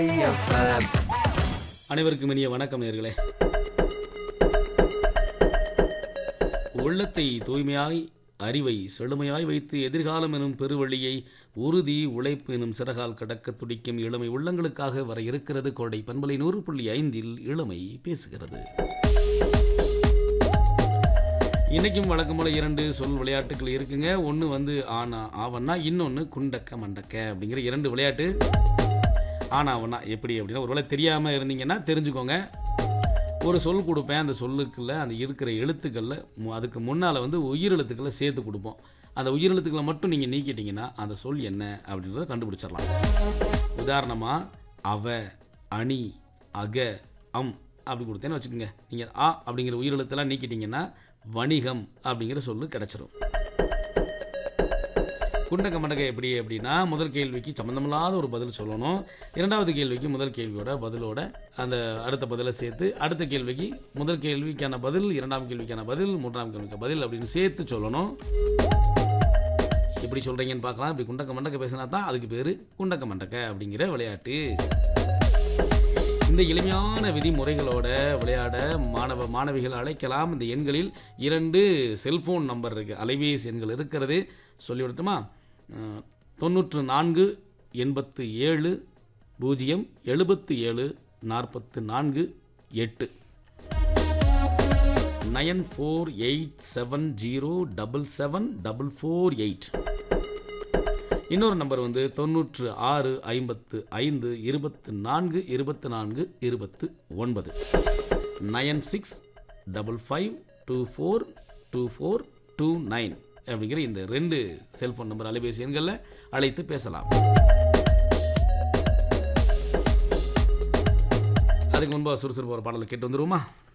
அனைவருக்கும் இனிய வணக்கம் நேர்களே உள்ளத்தை தூய்மையாய் அறிவை செழுமையாய் வைத்து எதிர்காலம் எனும் பெருவழியை உறுதி உழைப்பு எனும் சிறகால் கடக்க துடிக்கும் இளமை உள்ளங்களுக்காக வர இருக்கிறது கோடை பண்பலை நூறு புள்ளி ஐந்தில் இளமை பேசுகிறது இன்னைக்கும் வழக்கம் போல இரண்டு சொல் விளையாட்டுகள் இருக்குங்க ஒன்று வந்து ஆனா ஆவன்னா இன்னொன்று குண்டக்க மண்டக்க அப்படிங்கிற இரண்டு விளையாட்டு ஆனா அவனா எப்படி அப்படின்னா ஒருவேளை தெரியாமல் இருந்தீங்கன்னா தெரிஞ்சுக்கோங்க ஒரு சொல் கொடுப்பேன் அந்த சொல்லுக்குள்ள அந்த இருக்கிற எழுத்துக்களில் மு- அதுக்கு முன்னால் வந்து உயிரெழுத்துக்களை சேர்த்து கொடுப்போம் அந்த உயிரெழுத்துக்களை மட்டும் நீங்கள் நீக்கிட்டீங்கன்னா அந்த சொல் என்ன அப்படின்றத கண்டுபிடிச்சிடலாம் உதாரணமாக அவ அணி அக அம் அப்படி கொடுத்தேன்னு வச்சுக்கோங்க நீங்கள் ஆ அப்படிங்கிற உயிரெழுத்தெல்லாம் நீக்கிட்டீங்கன்னா வணிகம் அப்படிங்கிற சொல்லு கிடச்சிரும் குண்டக்க மண்டக்க எப்படி அப்படின்னா முதல் கேள்விக்கு சம்மந்தமில்லாத ஒரு பதில் சொல்லணும் இரண்டாவது கேள்விக்கு முதல் கேள்வியோட பதிலோட அந்த அடுத்த பதிலை சேர்த்து அடுத்த கேள்விக்கு முதல் கேள்விக்கான பதில் இரண்டாம் கேள்விக்கான பதில் மூன்றாம் கேள்விக்கான பதில் அப்படின்னு சேர்த்து சொல்லணும் எப்படி சொல்கிறீங்கன்னு பார்க்கலாம் இப்படி குண்டக்க மண்டக்க பேசினா தான் அதுக்கு பேர் குண்டக்க மண்டக்க அப்படிங்கிற விளையாட்டு இந்த எளிமையான விதிமுறைகளோட விளையாட மாணவ மாணவிகள் அழைக்கலாம் இந்த எண்களில் இரண்டு செல்போன் நம்பர் இருக்குது அலைபேசி எண்கள் இருக்கிறது சொல்லிவிடட்டுமா அஹ், தொண்ணூற்று நான்கு எண்பத்து ஏழு பூஜ்ஜியம் எழுபத்து ஏழு நாற்பத்து நான்கு எட்டு nine four eight seven zero double seven double four eight இன்னொரு நம்பர் வந்து தொண்ணூற்று ஆறு ஐம்பத்து ஐந்து இருபத்து நான்கு இருபத்து நான்கு இருபத்து ஒன்பது nine six double five two four two four two nine அப்படிங்கிற இந்த ரெண்டு செல்ஃபோன் நம்பர் அலைபேசி எண்களில் அழைத்து பேசலாம் அதுக்கு முன்பாக சுறுசுறுப்பு ஒரு பாடலை கேட்டு வந்துருவோமா